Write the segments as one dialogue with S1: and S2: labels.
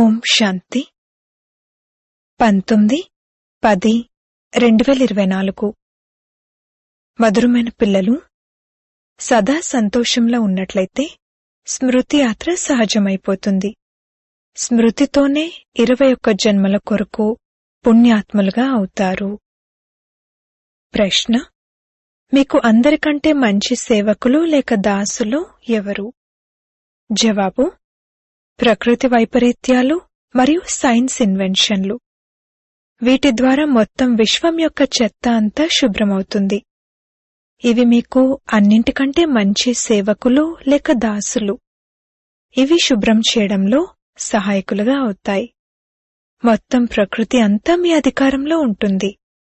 S1: ఓం శాంతి పంతొమ్మిది పది రెండు వేల ఇరవై నాలుగు మధురమైన పిల్లలు సదా సంతోషంలో ఉన్నట్లయితే స్మృతి యాత్ర సహజమైపోతుంది స్మృతితోనే ఇరవై ఒక్క జన్మల కొరకు పుణ్యాత్ములుగా అవుతారు ప్రశ్న మీకు అందరికంటే మంచి సేవకులు లేక దాసులు ఎవరు జవాబు ప్రకృతి వైపరీత్యాలు మరియు సైన్స్ ఇన్వెన్షన్లు వీటి ద్వారా మొత్తం విశ్వం యొక్క చెత్త అంతా శుభ్రమవుతుంది ఇవి మీకు అన్నింటికంటే మంచి సేవకులు లేక దాసులు ఇవి శుభ్రం చేయడంలో సహాయకులుగా అవుతాయి మొత్తం ప్రకృతి అంతా మీ అధికారంలో ఉంటుంది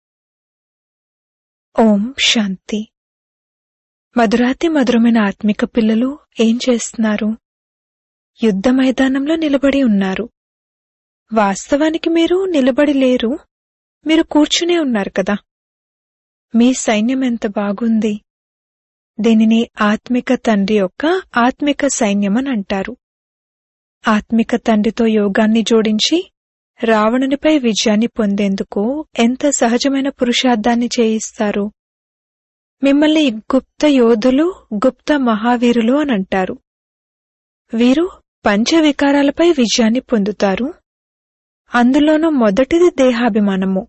S1: ఓం శాంతి మధురాతి మధురమైన ఆత్మిక పిల్లలు ఏం చేస్తున్నారు యుద్ధ మైదానంలో నిలబడి ఉన్నారు వాస్తవానికి మీరు నిలబడి లేరు మీరు కూర్చునే ఉన్నారు కదా మీ సైన్యం ఎంత బాగుంది దీనిని ఆత్మిక తండ్రి యొక్క ఆత్మిక సైన్యమని అంటారు ఆత్మిక తండ్రితో యోగాన్ని జోడించి రావణునిపై విజయాన్ని పొందేందుకు ఎంత సహజమైన పురుషార్థాన్ని చేయిస్తారు మిమ్మల్ని గుప్త యోధులు గుప్త మహావీరులు అని అంటారు వీరు పంచవికారాలపై విజయాన్ని పొందుతారు అందులోనూ మొదటిది దేహాభిమానము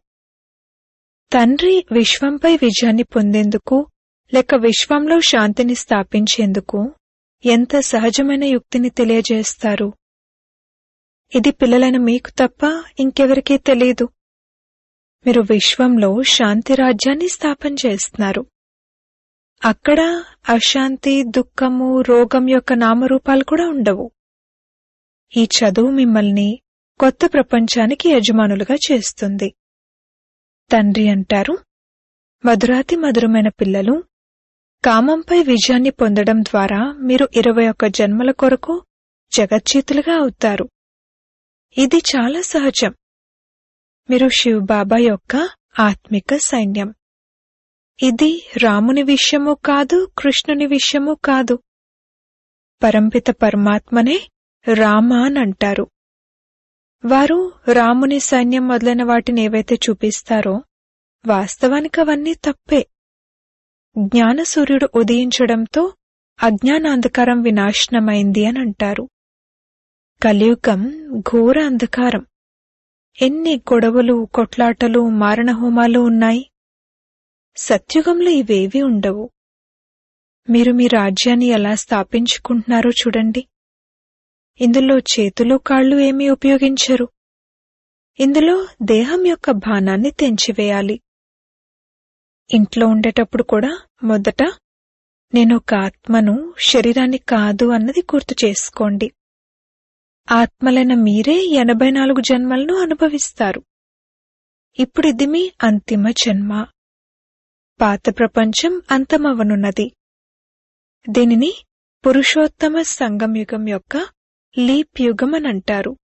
S1: తండ్రి విశ్వంపై విజయాన్ని పొందేందుకు లేక విశ్వంలో శాంతిని స్థాపించేందుకు ఎంత సహజమైన యుక్తిని తెలియజేస్తారు ఇది పిల్లలైన మీకు తప్ప ఇంకెవరికీ తెలియదు మీరు విశ్వంలో శాంతి రాజ్యాన్ని స్థాపన చేస్తున్నారు అక్కడ అశాంతి దుఃఖము రోగం యొక్క నామరూపాలు కూడా ఉండవు ఈ చదువు మిమ్మల్ని కొత్త ప్రపంచానికి యజమానులుగా చేస్తుంది తండ్రి అంటారు మధురాతి మధురమైన పిల్లలు కామంపై విజయాన్ని పొందడం ద్వారా మీరు ఇరవై ఒక్క జన్మల కొరకు జగజ్జీతులుగా అవుతారు ఇది చాలా సహజం మీరు శివ్ బాబా యొక్క ఆత్మిక సైన్యం ఇది రాముని విషయము కాదు కృష్ణుని విషయము కాదు పరంపిత పరమాత్మనే రామ అని అంటారు వారు రాముని సైన్యం మొదలైన వాటిని ఏవైతే చూపిస్తారో వాస్తవానికి అవన్నీ తప్పే జ్ఞాన సూర్యుడు ఉదయించడంతో అజ్ఞానాంధకారం వినాశనమైంది అని అంటారు కలియుగం ఘోర అంధకారం ఎన్ని గొడవలు కొట్లాటలు మారణహోమాలు ఉన్నాయి సత్యుగంలో ఇవేవి ఉండవు మీరు మీ రాజ్యాన్ని ఎలా స్థాపించుకుంటున్నారో చూడండి ఇందులో చేతులు కాళ్ళు ఏమీ ఉపయోగించరు ఇందులో దేహం యొక్క బాణాన్ని తెంచివేయాలి ఇంట్లో ఉండేటప్పుడు కూడా మొదట నేను ఒక ఆత్మను శరీరాన్ని కాదు అన్నది గుర్తు చేసుకోండి ఆత్మలైన మీరే ఎనభై నాలుగు జన్మలను అనుభవిస్తారు ఇప్పుడు ఇది మీ అంతిమ జన్మ పాత ప్రపంచం అంతమవనున్నది దీనిని పురుషోత్తమ సంగం యుగం యొక్క లీప్ యుగం అని అంటారు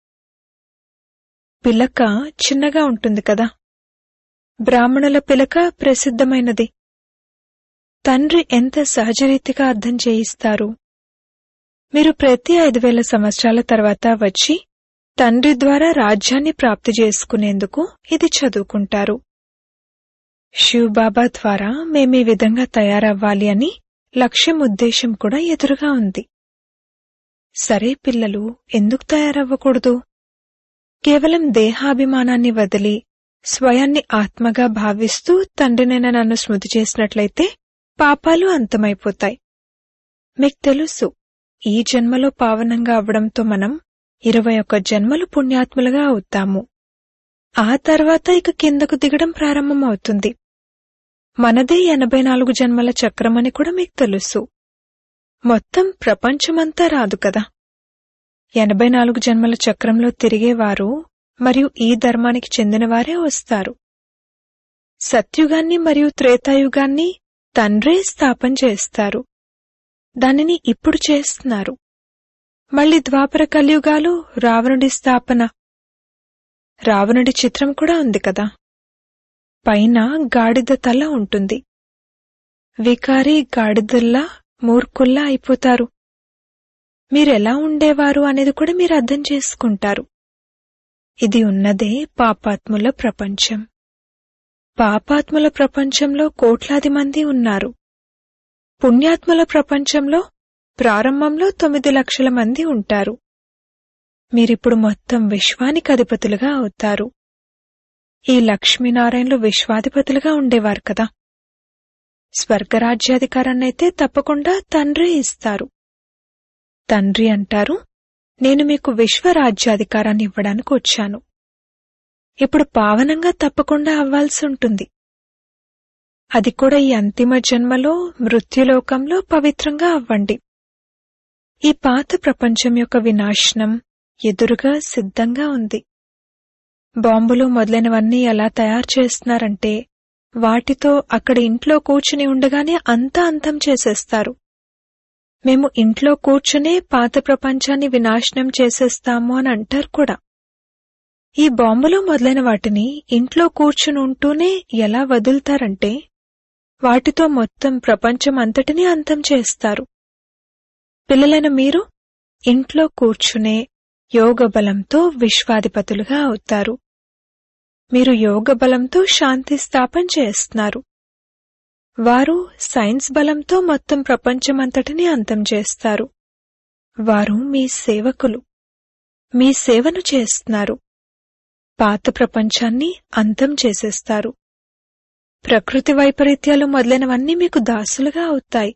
S1: పిలక చిన్నగా ఉంటుంది కదా బ్రాహ్మణుల పిలక ప్రసిద్ధమైనది తండ్రి ఎంత సహజరీతిగా అర్థం చేయిస్తారు మీరు ప్రతి ఐదు వేల సంవత్సరాల తర్వాత వచ్చి తండ్రి ద్వారా రాజ్యాన్ని ప్రాప్తి చేసుకునేందుకు ఇది చదువుకుంటారు శివ్ బాబా ద్వారా మేమీ విధంగా తయారవ్వాలి అని లక్ష్యం ఉద్దేశం కూడా ఎదురుగా ఉంది సరే పిల్లలు ఎందుకు తయారవ్వకూడదు కేవలం దేహాభిమానాన్ని వదిలి స్వయాన్ని ఆత్మగా భావిస్తూ తండ్రినైనా నన్ను స్మృతి చేసినట్లయితే పాపాలు అంతమైపోతాయి మీకు తెలుసు ఈ జన్మలో పావనంగా అవడంతో మనం ఇరవై ఒక్క జన్మలు పుణ్యాత్ములుగా అవుతాము ఆ తర్వాత ఇక కిందకు దిగడం ప్రారంభమవుతుంది మనదే ఎనభై నాలుగు జన్మల చక్రమని కూడా మీకు తెలుసు మొత్తం ప్రపంచమంతా రాదు కదా ఎనభై నాలుగు జన్మల చక్రంలో తిరిగేవారు మరియు ఈ ధర్మానికి చెందినవారే వస్తారు సత్యుగాన్ని మరియు త్రేతాయుగాన్ని తండ్రే స్థాపన చేస్తారు దానిని ఇప్పుడు చేస్తున్నారు మళ్ళీ ద్వాపర కలియుగాలు రావణుడి స్థాపన రావణుడి చిత్రం కూడా ఉంది కదా పైన గాడిద తల ఉంటుంది వికారి గాడిదల్లా మూర్ఖుల్లా అయిపోతారు మీరెలా ఉండేవారు అనేది కూడా మీరు అర్థం చేసుకుంటారు ఇది ఉన్నదే పాపాత్ముల ప్రపంచం పాపాత్ముల ప్రపంచంలో కోట్లాది మంది ఉన్నారు పుణ్యాత్ముల ప్రపంచంలో ప్రారంభంలో తొమ్మిది లక్షల మంది ఉంటారు మీరిప్పుడు మొత్తం విశ్వానికి అధిపతులుగా అవుతారు ఈ లక్ష్మీనారాయణలు విశ్వాధిపతులుగా ఉండేవారు కదా స్వర్గరాజ్యాధికారాన్నైతే తప్పకుండా తండ్రి ఇస్తారు తండ్రి అంటారు నేను మీకు విశ్వరాజ్యాధికారాన్ని ఇవ్వడానికి వచ్చాను ఇప్పుడు పావనంగా తప్పకుండా అవ్వాల్సి ఉంటుంది అది కూడా ఈ అంతిమ జన్మలో మృత్యులోకంలో పవిత్రంగా అవ్వండి ఈ పాత ప్రపంచం యొక్క వినాశనం ఎదురుగా సిద్ధంగా ఉంది బాంబులు మొదలైనవన్నీ ఎలా తయారు చేస్తున్నారంటే వాటితో అక్కడ ఇంట్లో కూర్చుని ఉండగానే అంతా అంతం చేసేస్తారు మేము ఇంట్లో కూర్చునే పాత ప్రపంచాన్ని వినాశనం చేసేస్తాము అని అంటారు కూడా ఈ బాంబులు మొదలైన వాటిని ఇంట్లో కూర్చుని ఉంటూనే ఎలా వదులుతారంటే వాటితో మొత్తం ప్రపంచం అంతటినీ అంతం చేస్తారు పిల్లలైన మీరు ఇంట్లో కూర్చునే యోగ బలంతో విశ్వాధిపతులుగా అవుతారు మీరు యోగ బలంతో శాంతి స్థాపన చేస్తున్నారు వారు సైన్స్ బలంతో మొత్తం ప్రపంచమంతటిని అంతం చేస్తారు వారు మీ సేవకులు మీ సేవను చేస్తున్నారు పాత ప్రపంచాన్ని అంతం చేసేస్తారు ప్రకృతి వైపరీత్యాలు మొదలైనవన్నీ మీకు దాసులుగా అవుతాయి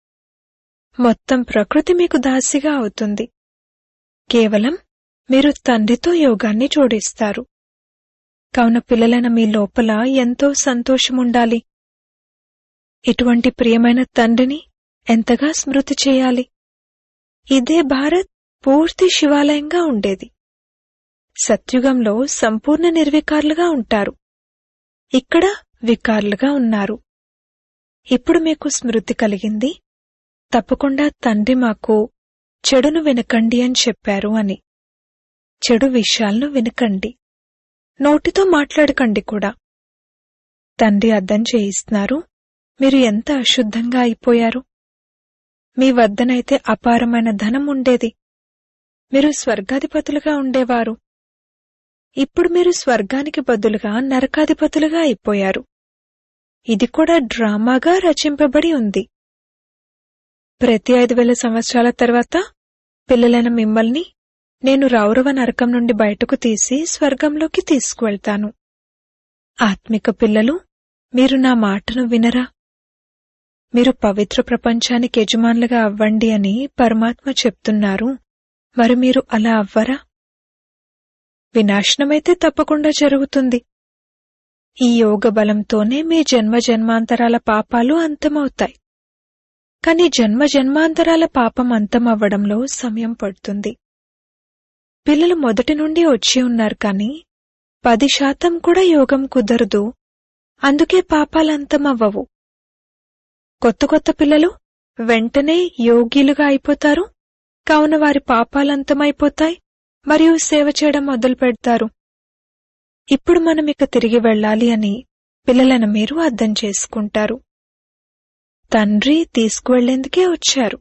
S1: మొత్తం ప్రకృతి మీకు దాసిగా అవుతుంది కేవలం మీరు తండ్రితో యోగాన్ని జోడిస్తారు కావున పిల్లలైన మీ లోపల ఎంతో సంతోషముండాలి ఇటువంటి ప్రియమైన తండ్రిని ఎంతగా స్మృతి చేయాలి ఇదే భారత్ పూర్తి శివాలయంగా ఉండేది సత్యుగంలో సంపూర్ణ నిర్వికారులుగా ఉంటారు ఇక్కడ వికారులుగా ఉన్నారు ఇప్పుడు మీకు స్మృతి కలిగింది తప్పకుండా తండ్రి మాకు చెడును వినకండి అని చెప్పారు అని చెడు విషయాలను వినకండి నోటితో మాట్లాడకండి కూడా తండ్రి అర్థం చేయిస్తున్నారు మీరు ఎంత అశుద్ధంగా అయిపోయారు మీ వద్దనైతే అపారమైన ధనం ఉండేది మీరు స్వర్గాధిపతులుగా ఉండేవారు ఇప్పుడు మీరు స్వర్గానికి బదులుగా నరకాధిపతులుగా అయిపోయారు ఇది కూడా డ్రామాగా రచింపబడి ఉంది ప్రతి ఐదు వేల సంవత్సరాల తర్వాత పిల్లలైన మిమ్మల్ని నేను రౌరవ నరకం నుండి బయటకు తీసి స్వర్గంలోకి తీసుకువెళ్తాను ఆత్మిక పిల్లలు మీరు నా మాటను వినరా మీరు పవిత్ర ప్రపంచానికి యజమానులుగా అవ్వండి అని పరమాత్మ చెప్తున్నారు మరి మీరు అలా అవ్వరా వినాశనమైతే తప్పకుండా జరుగుతుంది ఈ యోగ బలంతోనే మీ జన్మ జన్మాంతరాల పాపాలు అంతమవుతాయి కాని జన్మ జన్మాంతరాల పాపం అంతమవ్వడంలో సమయం పడుతుంది పిల్లలు మొదటి నుండి వచ్చి ఉన్నారు కాని పది శాతం కూడా యోగం కుదరదు అందుకే పాపాలంతమవ్వవు కొత్త కొత్త పిల్లలు వెంటనే యోగిలుగా అయిపోతారు కావున వారి పాపాలంతమైపోతాయి మరియు సేవ చేయడం మొదలు పెడతారు ఇప్పుడు మనం ఇక తిరిగి వెళ్ళాలి అని పిల్లలను మీరు అర్థం చేసుకుంటారు తండ్రి తీసుకువెళ్లేందుకే వచ్చారు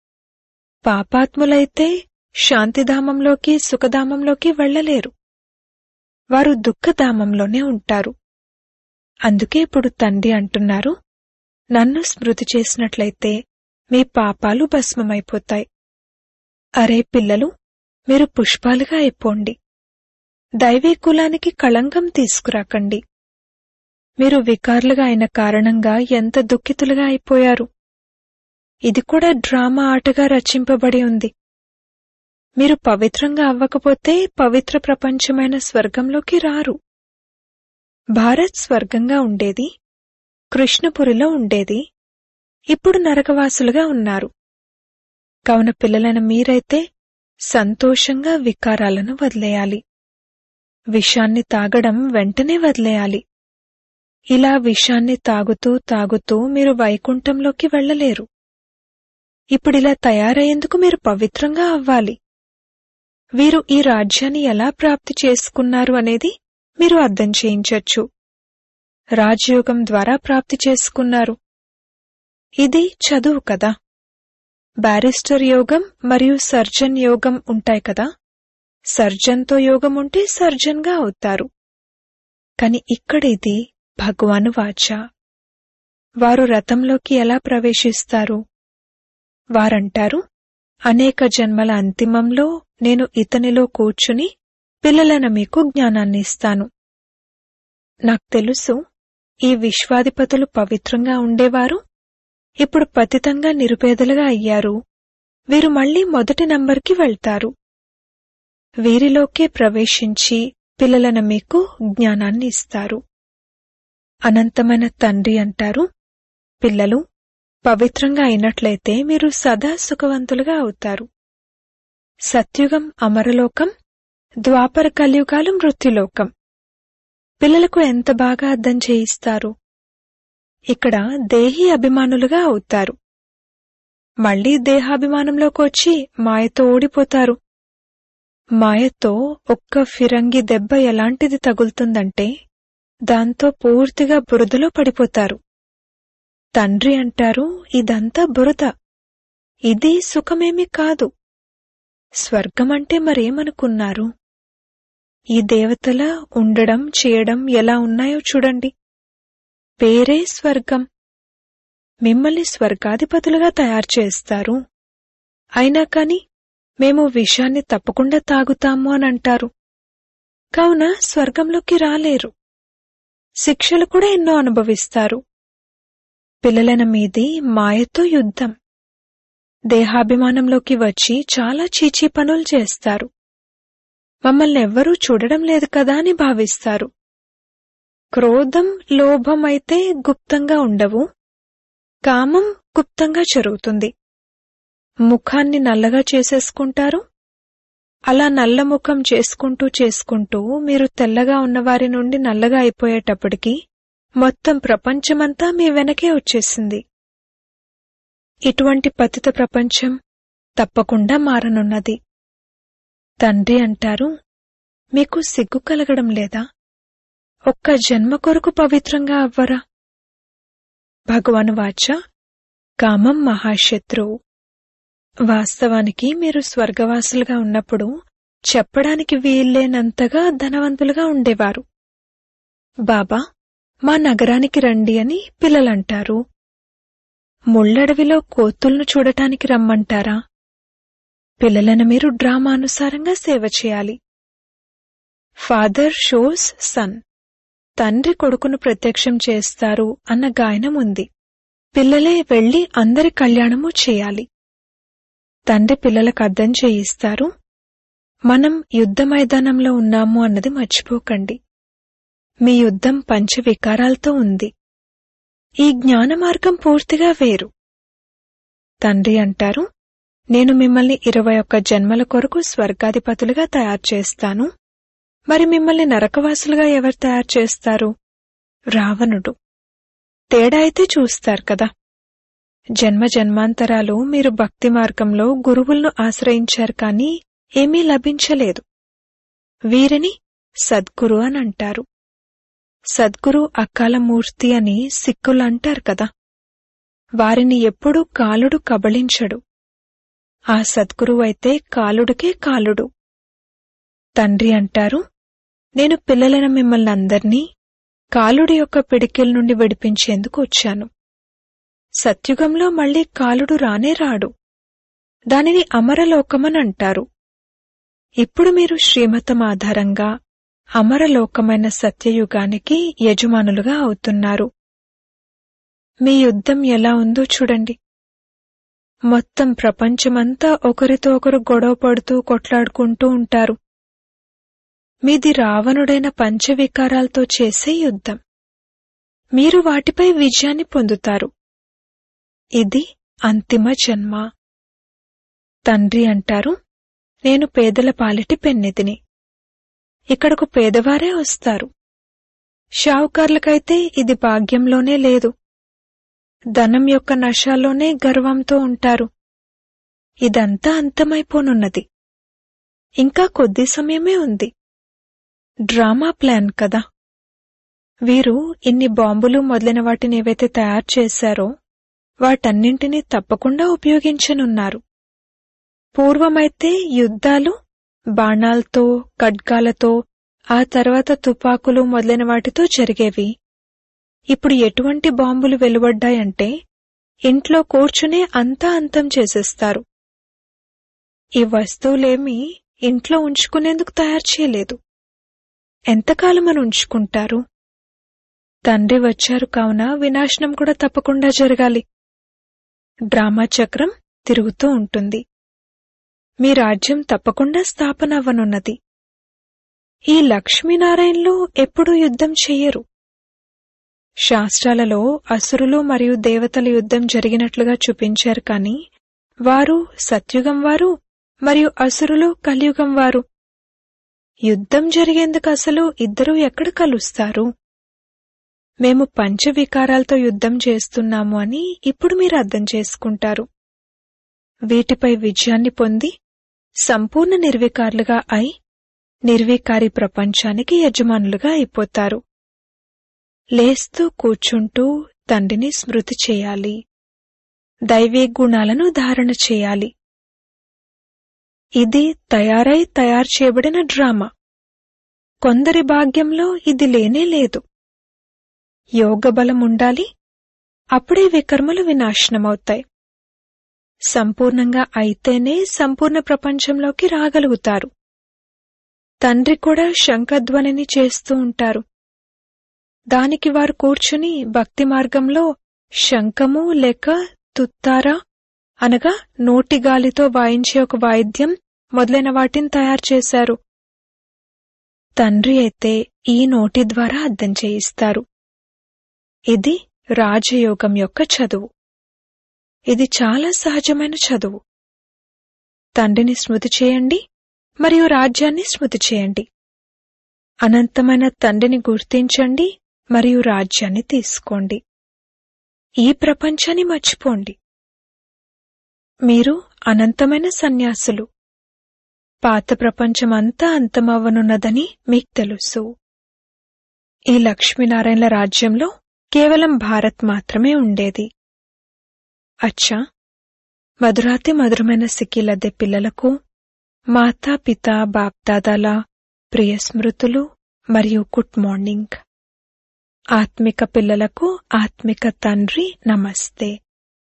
S1: పాపాత్ములైతే శాంతిధామంలోకి సుఖధామంలోకి వెళ్లలేరు వారు దుఃఖధామంలోనే ఉంటారు అందుకే ఇప్పుడు తండ్రి అంటున్నారు నన్ను స్మృతి చేసినట్లయితే మీ పాపాలు భస్మమైపోతాయి అరే పిల్లలు మీరు పుష్పాలుగా అయిపోండి దైవీ కులానికి కళంకం తీసుకురాకండి మీరు వికారులుగా అయిన కారణంగా ఎంత దుఃఖితులుగా అయిపోయారు ఇది కూడా డ్రామా ఆటగా రచింపబడి ఉంది మీరు పవిత్రంగా అవ్వకపోతే పవిత్ర ప్రపంచమైన స్వర్గంలోకి రారు భారత్ స్వర్గంగా ఉండేది కృష్ణపురిలో ఉండేది ఇప్పుడు నరకవాసులుగా ఉన్నారు కావున పిల్లలైన మీరైతే సంతోషంగా వికారాలను వదిలేయాలి విషాన్ని తాగడం వెంటనే వదిలేయాలి ఇలా విషాన్ని తాగుతూ తాగుతూ మీరు వైకుంఠంలోకి వెళ్లలేరు ఇప్పుడిలా తయారయ్యేందుకు మీరు పవిత్రంగా అవ్వాలి వీరు ఈ రాజ్యాన్ని ఎలా ప్రాప్తి చేసుకున్నారు అనేది మీరు అర్థం చేయించొచ్చు రాజయోగం ద్వారా ప్రాప్తి చేసుకున్నారు ఇది చదువు కదా బ్యారిస్టర్ యోగం మరియు సర్జన్ యోగం ఉంటాయి కదా సర్జన్తో యోగం ఉంటే సర్జన్గా అవుతారు కాని ఇక్కడ ఇది భగవాను వాచ వారు రథంలోకి ఎలా ప్రవేశిస్తారు వారంటారు అనేక జన్మల అంతిమంలో నేను ఇతనిలో కూర్చుని పిల్లలన మీకు జ్ఞానాన్ని ఇస్తాను నాకు తెలుసు ఈ విశ్వాధిపతులు పవిత్రంగా ఉండేవారు ఇప్పుడు పతితంగా నిరుపేదలుగా అయ్యారు వీరు మళ్లీ మొదటి నంబర్కి వెళ్తారు వీరిలోకే ప్రవేశించి పిల్లలన మీకు జ్ఞానాన్ని ఇస్తారు అనంతమైన తండ్రి అంటారు పిల్లలు పవిత్రంగా అయినట్లయితే మీరు సదా సుఖవంతులుగా అవుతారు సత్యుగం అమరలోకం ద్వాపర కలియుగాలు మృత్యులోకం పిల్లలకు ఎంత బాగా అర్థం చేయిస్తారు ఇక్కడ దేహీ అభిమానులుగా అవుతారు మళ్లీ దేహాభిమానంలోకి వచ్చి మాయతో ఓడిపోతారు మాయతో ఒక్క ఫిరంగి దెబ్బ ఎలాంటిది తగులుతుందంటే దాంతో పూర్తిగా బురదలో పడిపోతారు తండ్రి అంటారు ఇదంతా బురద ఇది సుఖమేమీ కాదు స్వర్గమంటే మరేమనుకున్నారు ఈ దేవతల ఉండడం చేయడం ఎలా ఉన్నాయో చూడండి పేరే స్వర్గం మిమ్మల్ని స్వర్గాధిపతులుగా తయారు చేస్తారు అయినా కాని మేము విషాన్ని తప్పకుండా తాగుతాము అని అంటారు కావున స్వర్గంలోకి రాలేరు శిక్షలు కూడా ఎన్నో అనుభవిస్తారు పిల్లలైన మీది మాయతో యుద్ధం దేహాభిమానంలోకి వచ్చి చాలా చీచీ పనులు చేస్తారు మమ్మల్ని ఎవ్వరూ చూడడం లేదు కదా అని భావిస్తారు క్రోధం లోభం అయితే గుప్తంగా ఉండవు కామం గుప్తంగా జరుగుతుంది ముఖాన్ని నల్లగా చేసేసుకుంటారు అలా నల్ల ముఖం చేసుకుంటూ చేసుకుంటూ మీరు తెల్లగా ఉన్నవారి నుండి నల్లగా అయిపోయేటప్పటికి మొత్తం ప్రపంచమంతా మీ వెనకే వచ్చేసింది ఇటువంటి పతిత ప్రపంచం తప్పకుండా మారనున్నది తండ్రి అంటారు మీకు సిగ్గు కలగడం లేదా ఒక్క జన్మ కొరకు పవిత్రంగా అవ్వరా భగవాను వాచ కామం మహాశత్రువు వాస్తవానికి మీరు స్వర్గవాసులుగా ఉన్నప్పుడు చెప్పడానికి వీల్లేనంతగా ధనవంతులుగా ఉండేవారు బాబా మా నగరానికి రండి అని పిల్లలంటారు ముళ్ళడవిలో కోతుల్ను చూడటానికి రమ్మంటారా పిల్లలను మీరు డ్రామానుసారంగా సేవ చేయాలి ఫాదర్ షోస్ సన్ తండ్రి కొడుకును ప్రత్యక్షం చేస్తారు అన్న గాయనం ఉంది పిల్లలే వెళ్లి అందరి కళ్యాణము చేయాలి తండ్రి పిల్లలకు అర్థం చేయిస్తారు మనం యుద్ధ మైదానంలో ఉన్నాము అన్నది మర్చిపోకండి మీ యుద్ధం పంచవికారాలతో ఉంది ఈ జ్ఞాన మార్గం పూర్తిగా వేరు తండ్రి అంటారు నేను మిమ్మల్ని ఇరవై ఒక్క జన్మల కొరకు స్వర్గాధిపతులుగా తయారు చేస్తాను మరి మిమ్మల్ని నరకవాసులుగా ఎవరు తయారు చేస్తారు రావణుడు తేడా అయితే చూస్తారు కదా జన్మ జన్మాంతరాలు మీరు భక్తి మార్గంలో గురువులను ఆశ్రయించారు కానీ ఏమీ లభించలేదు వీరిని సద్గురు అని అంటారు సద్గురు అకాల మూర్తి అని సిక్కులు అంటారు కదా వారిని ఎప్పుడూ కాలుడు కబళించడు ఆ సద్గురువైతే కాలుడికే కాలుడు తండ్రి అంటారు నేను పిల్లలైన మిమ్మల్ని అందర్నీ కాలుడి యొక్క పిడికిల నుండి విడిపించేందుకు వచ్చాను సత్యుగంలో మళ్లీ కాలుడు రానే రాడు దానిని అమరలోకమని అంటారు ఇప్పుడు మీరు శ్రీమతం ఆధారంగా అమరలోకమైన సత్యయుగానికి యజమానులుగా అవుతున్నారు మీ యుద్ధం ఎలా ఉందో చూడండి మొత్తం ప్రపంచమంతా ఒకరితో ఒకరు గొడవ పడుతూ కొట్లాడుకుంటూ ఉంటారు మీది రావణుడైన పంచవికారాలతో చేసే యుద్ధం మీరు వాటిపై విజయాన్ని పొందుతారు ఇది అంతిమ జన్మ తండ్రి అంటారు నేను పేదల పాలిటి పెన్నిదిని ఇక్కడకు పేదవారే వస్తారు షావుకార్లకైతే ఇది భాగ్యంలోనే లేదు ధనం యొక్క నశాల్లోనే గర్వంతో ఉంటారు ఇదంతా అంతమైపోనున్నది ఇంకా కొద్ది సమయమే ఉంది డ్రామా ప్లాన్ కదా వీరు ఇన్ని బాంబులు మొదలైన వాటిని ఏవైతే తయారు చేశారో వాటన్నింటినీ తప్పకుండా ఉపయోగించనున్నారు పూర్వమైతే యుద్ధాలు బాణాలతో ఖడ్గాలతో ఆ తర్వాత తుపాకులు మొదలైన వాటితో జరిగేవి ఇప్పుడు ఎటువంటి బాంబులు వెలువడ్డాయంటే ఇంట్లో కూర్చునే అంతా అంతం చేసేస్తారు ఈ వస్తువులేమీ ఇంట్లో ఉంచుకునేందుకు తయారు చేయలేదు ఎంతకాలం అని ఉంచుకుంటారు తండ్రి వచ్చారు కావున వినాశనం కూడా తప్పకుండా జరగాలి డ్రామా చక్రం తిరుగుతూ ఉంటుంది మీ రాజ్యం తప్పకుండా స్థాపన అవ్వనున్నది ఈ లక్ష్మీనారాయణలు ఎప్పుడూ యుద్ధం చెయ్యరు శాస్త్రాలలో అసురులు మరియు దేవతల యుద్ధం జరిగినట్లుగా చూపించారు కాని వారు సత్యుగం వారు మరియు అసురులు కలియుగం వారు యుద్ధం జరిగేందుకు అసలు ఇద్దరూ ఎక్కడ కలుస్తారు మేము పంచవికారాలతో యుద్ధం చేస్తున్నాము అని ఇప్పుడు మీరు అర్థం చేసుకుంటారు వీటిపై విజయాన్ని పొంది సంపూర్ణ నిర్వికారులుగా అయి నిర్వికారి ప్రపంచానికి యజమానులుగా అయిపోతారు లేస్తూ కూర్చుంటూ తండ్రిని స్మృతి చేయాలి దైవీ గుణాలను ధారణ చేయాలి ఇది తయారై తయారు చేయబడిన డ్రామా కొందరి భాగ్యంలో ఇది లేనే లేదు యోగ బలం ఉండాలి అప్పుడే వికర్మలు వినాశనమవుతాయి సంపూర్ణంగా అయితేనే సంపూర్ణ ప్రపంచంలోకి రాగలుగుతారు తండ్రి కూడా శంఖధ్వనిని చేస్తూ ఉంటారు దానికి వారు కూర్చుని భక్తి మార్గంలో శంఖము లేక తుత్తారా అనగా నోటి గాలితో వాయించే ఒక వాయిద్యం మొదలైన వాటిని తయారు చేశారు తండ్రి అయితే ఈ నోటి ద్వారా అర్థం చేయిస్తారు ఇది రాజయోగం యొక్క చదువు ఇది చాలా సహజమైన చదువు తండ్రిని స్మృతి చేయండి మరియు రాజ్యాన్ని స్మృతి చేయండి అనంతమైన తండ్రిని గుర్తించండి మరియు రాజ్యాన్ని తీసుకోండి ఈ ప్రపంచాన్ని మర్చిపోండి మీరు అనంతమైన సన్యాసులు పాత ప్రపంచమంతా అంతమవ్వనున్నదని మీకు తెలుసు ఈ లక్ష్మీనారాయణల రాజ్యంలో కేవలం భారత్ మాత్రమే ఉండేది అచ్చా మధురాతి మధురమైన సిక్కిలద్దె పిల్లలకు మాతా పిత బాప్దాదాల ప్రియ స్మృతులు మరియు గుడ్ మార్నింగ్ ఆత్మిక పిల్లలకు ఆత్మిక తండ్రి నమస్తే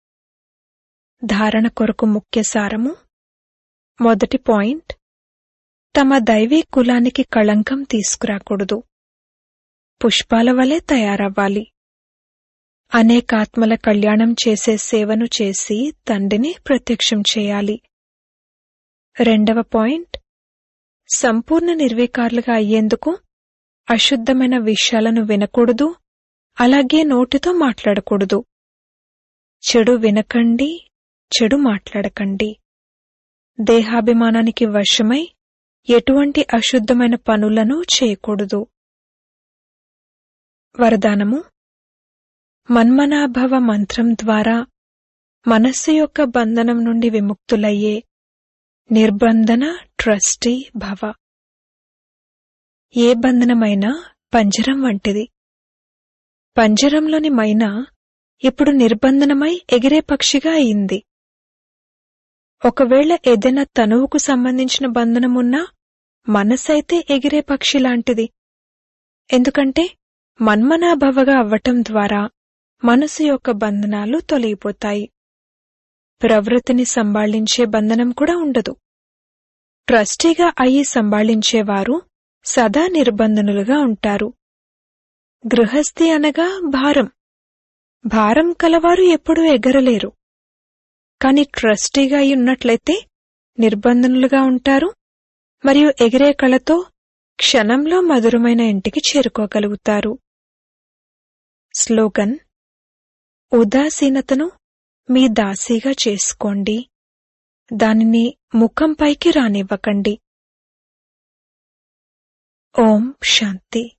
S1: ధారణ కొరకు ముఖ్య సారము మొదటి పాయింట్ తమ దైవీ కులానికి కళంకం తీసుకురాకూడదు పుష్పాల వలె తయారవ్వాలి అనేకాత్మల కళ్యాణం చేసే సేవను చేసి తండ్రిని ప్రత్యక్షం చేయాలి రెండవ పాయింట్ సంపూర్ణ నిర్వీకారులుగా అయ్యేందుకు అశుద్ధమైన విషయాలను వినకూడదు అలాగే నోటితో మాట్లాడకూడదు చెడు వినకండి చెడు మాట్లాడకండి దేహాభిమానానికి వశమై ఎటువంటి అశుద్ధమైన పనులను చేయకూడదు వరదానము మన్మనాభవ మంత్రం ద్వారా మనస్సు యొక్క బంధనం నుండి విముక్తులయ్యే నిర్బంధన ట్రస్టీ భవ ఏ బంధనమైనా పంజరం వంటిది పంజరంలోని మైనా ఇప్పుడు నిర్బంధనమై ఎగిరే పక్షిగా అయింది ఒకవేళ ఏదైనా తనువుకు సంబంధించిన బంధనమున్నా మనసైతే ఎగిరే పక్షి లాంటిది ఎందుకంటే మన్మనాభవగా అవ్వటం ద్వారా మనసు యొక్క బంధనాలు తొలగిపోతాయి ప్రవృత్తిని సంభాళించే బంధనం కూడా ఉండదు ట్రస్టీగా అయి సంభాళించేవారు సదా నిర్బంధనులుగా ఉంటారు గృహస్థి అనగా భారం భారం కలవారు ఎప్పుడూ ఎగరలేరు కాని ట్రస్టీగా అయి ఉన్నట్లయితే నిర్బంధనులుగా ఉంటారు మరియు ఎగిరే కళతో క్షణంలో మధురమైన ఇంటికి చేరుకోగలుగుతారు స్లోగన్ ఉదాసీనతను మీ దాసీగా చేసుకోండి దానిని ముఖంపైకి రానివ్వకండి ఓం శాంతి